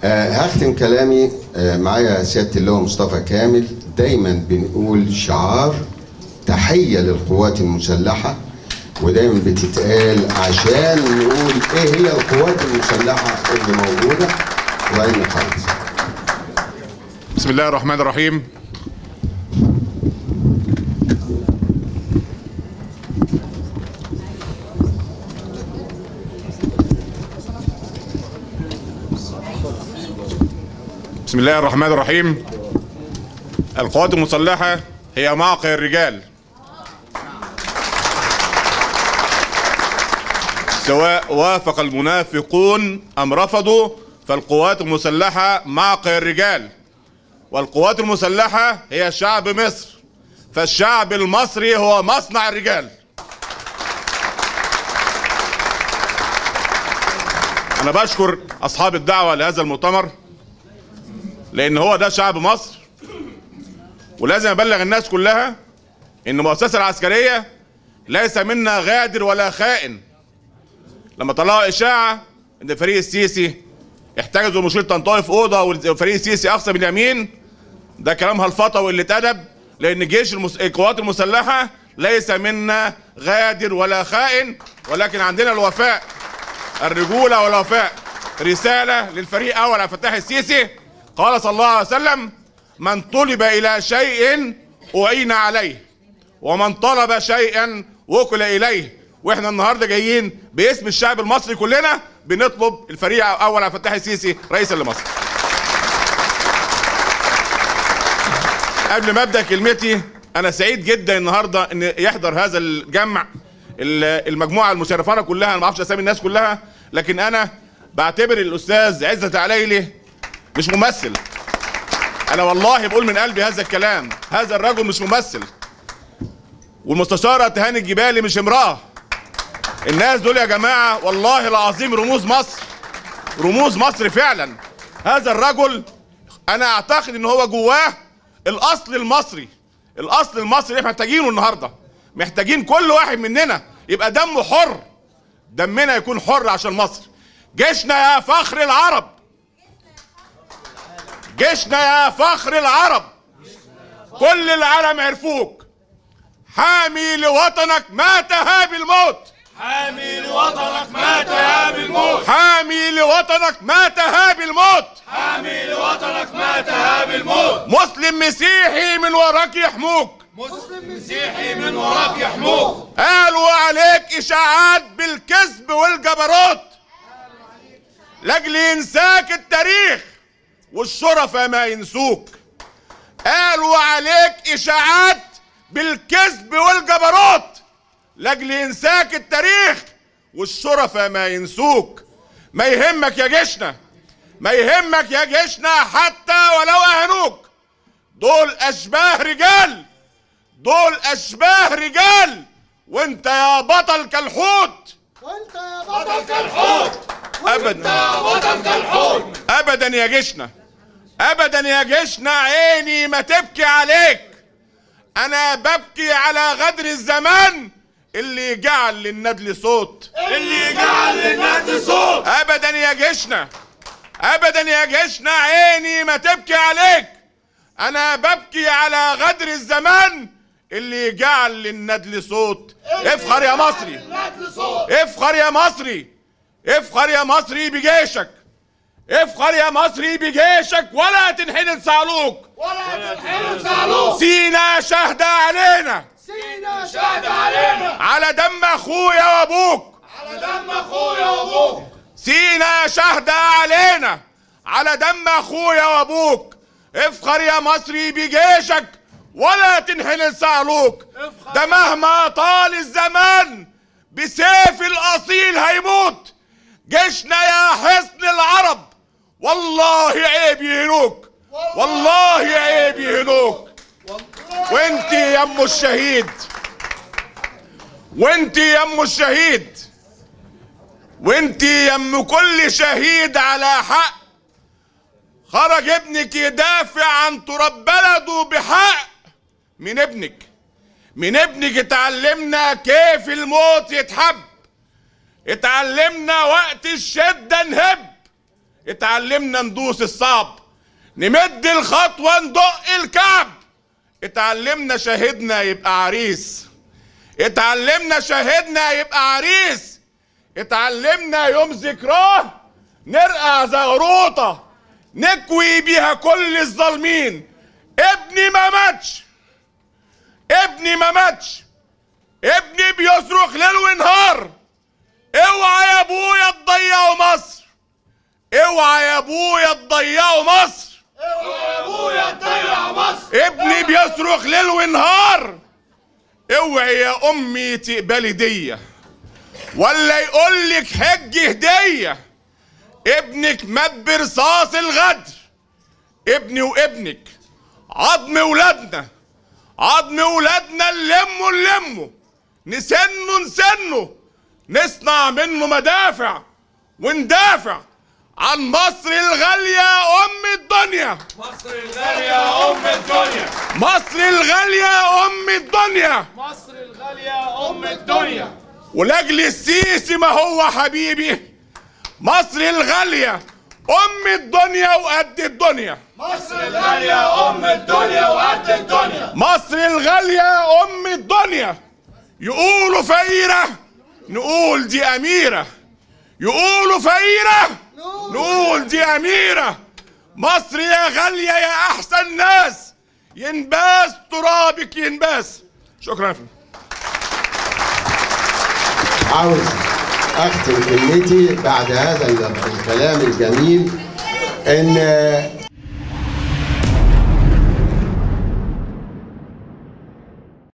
آه هختم كلامي آه معايا سياده اللواء مصطفى كامل دايما بنقول شعار تحيه للقوات المسلحه ودايما بتتقال عشان نقول ايه هي القوات المسلحه اللي موجوده واين قائد بسم الله الرحمن الرحيم بسم الله الرحمن الرحيم القوات المسلحة هي معقل الرجال سواء وافق المنافقون أم رفضوا فالقوات المسلحة معقل الرجال والقوات المسلحة هي شعب مصر فالشعب المصري هو مصنع الرجال أنا بشكر أصحاب الدعوة لهذا المؤتمر لأن هو ده شعب مصر ولازم أبلغ الناس كلها إن المؤسسة العسكرية ليس منا غادر ولا خائن لما طلعوا إشاعة إن فريق السيسي احتجزوا مشير طنطاوي في اوضه وفريق السيسي اقصى باليمين ده كلام هلفطه وقله ادب لان جيش المس... القوات المسلحه ليس منا غادر ولا خائن ولكن عندنا الوفاء الرجوله والوفاء رساله للفريق اول عبد الفتاح السيسي قال صلى الله عليه وسلم من طلب الى شيء اعين عليه ومن طلب شيئا وكل اليه واحنا النهارده جايين باسم الشعب المصري كلنا بنطلب الفريق اول عبد الفتاح السيسي رئيسا لمصر. قبل ما ابدا كلمتي انا سعيد جدا النهارده ان يحضر هذا الجمع المجموعه المشرفانه كلها انا ما اعرفش اسامي الناس كلها لكن انا بعتبر الاستاذ عزت عليلي مش ممثل. انا والله بقول من قلبي هذا الكلام، هذا الرجل مش ممثل. والمستشاره تهاني الجبالي مش امراه. الناس دول يا جماعة والله العظيم رموز مصر رموز مصر فعلا هذا الرجل أنا أعتقد إن هو جواه الأصل المصري الأصل المصري اللي احنا محتاجينه النهاردة محتاجين كل واحد مننا يبقى دمه حر دمنا يكون حر عشان مصر جيشنا يا فخر العرب جيشنا يا فخر العرب كل العالم عرفوك حامي لوطنك ما تهاب الموت حامي لوطنك ما تهاب الموت حامي لوطنك ما تهاب الموت حامي لوطنك ما تهاب الموت مسلم مسيحي من وراك يحموك مسلم مسيحي من وراك يحموك قالوا عليك اشاعات بالكذب والجبروت لاجل ينساك التاريخ والشرفاء ما ينسوك قالوا عليك اشاعات بالكذب والجبروت لاجل ينساك التاريخ والشرفاء ما ينسوك ما يهمك يا جيشنا ما يهمك يا جيشنا حتى ولو اهانوك دول اشباه رجال دول اشباه رجال وانت يا بطل كالحوت وانت يا بطل كالحوت ابدا يا بطل كالحوت ابدا يا جيشنا ابدا يا جيشنا عيني ما تبكي عليك انا ببكي على غدر الزمان اللي جعل للندل صوت اللي جعل للناس صوت ابدا يا جيشنا ابدا يا جيشنا عيني ما تبكي عليك انا ببكي على غدر الزمان اللي جعل للندل صوت افخر يا مصري الناس صوت افخر يا مصري افخر يا مصري بجيشك افخر يا مصري بجيشك ولا تنحني صعلوك ولا تنحنوا زعلوك سينا شهدة علينا سينا شهد علينا على دم اخويا وابوك على دم اخويا وابوك سينا شهدة علينا على دم اخويا وابوك افخر يا مصري بجيشك ولا تنحني صعلوك ده مهما طال الزمان بسيف الاصيل هيموت جيشنا يا حصن العرب والله عيب يهنوك والله عيب يهنوك وانت يا ام الشهيد وانت يا ام الشهيد وانت يا ام كل شهيد على حق خرج ابنك يدافع عن تراب بلده بحق من ابنك من ابنك اتعلمنا كيف الموت يتحب اتعلمنا وقت الشدة نهب اتعلمنا ندوس الصعب نمد الخطوة ندق الكعب اتعلمنا شاهدنا يبقى عريس اتعلمنا شاهدنا يبقى عريس اتعلمنا يوم ذكراه نرقع زغروطة نكوي بيها كل الظالمين ابني ما ماتش ابني ما ماتش ابني بيصرخ ليل ونهار اوعى يا ابويا تضيعوا مصر اوعى يا ابويا تضيعوا مصر ابويا تضيع مصر ابني بيصرخ ليل ونهار اوعي يا امي تقبلي دية ولا يقول لك حج هدية ابنك مات برصاص الغدر ابني وابنك عظم ولادنا عظم ولادنا نلمه نلمه نسنه نسنه نصنع منه مدافع وندافع عن مصر الغالية أم الدنيا مصر الغالية أم الدنيا مصر الغالية أم الدنيا مصر الغالية أم الدنيا ولاجل السيسي ما هو حبيبي مصر الغالية أم الدنيا وقد الدنيا مصر الغالية أم الدنيا وقد الدنيا مصر الغالية أم الدنيا يقولوا فقيرة نقول دي أميرة يقولوا فقيرة نقول دي أميرة مصر يا غالية يا أحسن ناس ينباس ترابك ينباس شكرا يا فندم عاوز اختم كلمتي بعد هذا الكلام الجميل ان